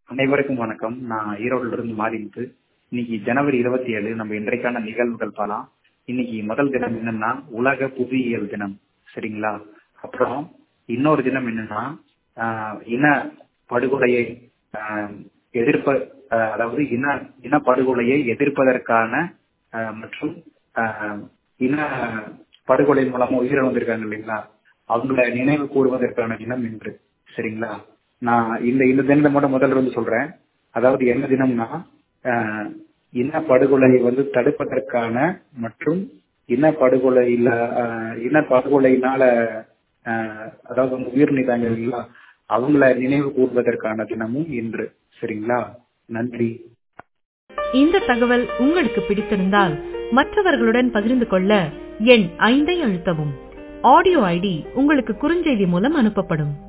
அனைவருக்கும் வணக்கம் நான் ஈரோடுல இருந்து மாறிமுத்து இன்னைக்கு ஜனவரி இருபத்தி ஏழு நம்ம இன்றைக்கான நிகழ்வுகள் பார்க்கலாம் இன்னைக்கு முதல் தினம் என்னன்னா உலக புவியியல் தினம் சரிங்களா அப்புறம் இன்னொரு தினம் என்னன்னா ஆஹ் இன படுகொலையை ஆஹ் எதிர்ப்ப ஆஹ் அதாவது இன இன படுகொலையை எதிர்ப்பதற்கான ஆஹ் மற்றும் ஆஹ் இன படுகொலை மூலமா உயிரிழந்திருக்காங்க இல்லைங்களா அவங்கள நினைவு கூறுவதற்கான தினம் இன்று சரிங்களா நான் இந்த இந்த தினத்தை மட்டும் முதல்ல இருந்து சொல்றேன் அதாவது என்ன தினம்னா ஆஹ் இன படுகொலை வந்து தடுப்பதற்கான மற்றும் இன படுகொலையில ஆஹ் இன படுகொலையினால ஆஹ் அதாவது வந்து உயிர் நீத்தாங்க இல்லைங்களா அவங்கள நினைவு கூறுவதற்கான தினமும் இன்று சரிங்களா நன்றி இந்த தகவல் உங்களுக்கு பிடித்திருந்தால் மற்றவர்களுடன் பகிர்ந்து கொள்ள எண் ஐந்தை அழுத்தவும் ஆடியோ ஐடி உங்களுக்கு குறுஞ்செய்தி மூலம் அனுப்பப்படும்